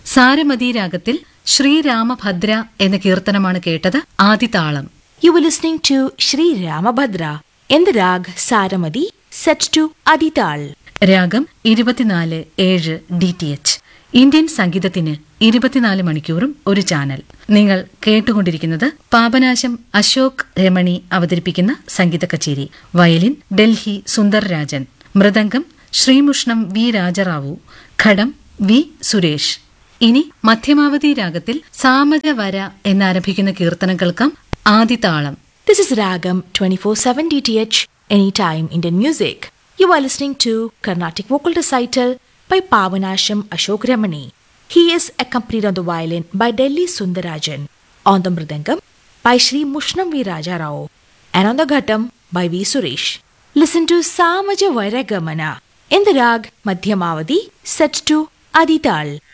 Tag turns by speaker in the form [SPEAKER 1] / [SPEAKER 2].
[SPEAKER 1] സാരമതി രാഗത്തിൽ ശ്രീരാമഭദ്ര എന്ന കീർത്തനമാണ് കേട്ടത് ആദിതാളം
[SPEAKER 2] You were listening to Sri Ramabhadra in the rag Saramadi set to Adital.
[SPEAKER 1] രാഗം ഇരുപത്തിനാല് ഏഴ് ഡി ടി എച്ച് ഇന്ത്യൻ സംഗീതത്തിന് ഇരുപത്തിനാല് മണിക്കൂറും ഒരു ചാനൽ നിങ്ങൾ കേട്ടുകൊണ്ടിരിക്കുന്നത് പാപനാശം അശോക് രമണി അവതരിപ്പിക്കുന്ന സംഗീത കച്ചേരി വയലിൻ ഡൽഹി സുന്ദർ രാജൻ മൃദംഗം ശ്രീമുഷ്ണം വി രാജറാവു ഘടം വി സുരേഷ് ഇനി മധ്യമാവധി രാഗത്തിൽ സാമജവര എന്നാരംഭിക്കുന്ന കീർത്തനം കേൾക്കാം ആദിതാളം
[SPEAKER 2] This is Ragam 24/7 DTH Anytime Indian Music. You are listening to Carnatic Vocal Recital by Pavanasham Ashok Ramani. He is accompanied on the violin by Delhi Sundarajan, on the mridangam by Sri Mushnam V. Raja Rao, and on the ghatam by V. Suresh. Listen to Samaja Vairagamana in the rag Madhyamavadi set to Adital.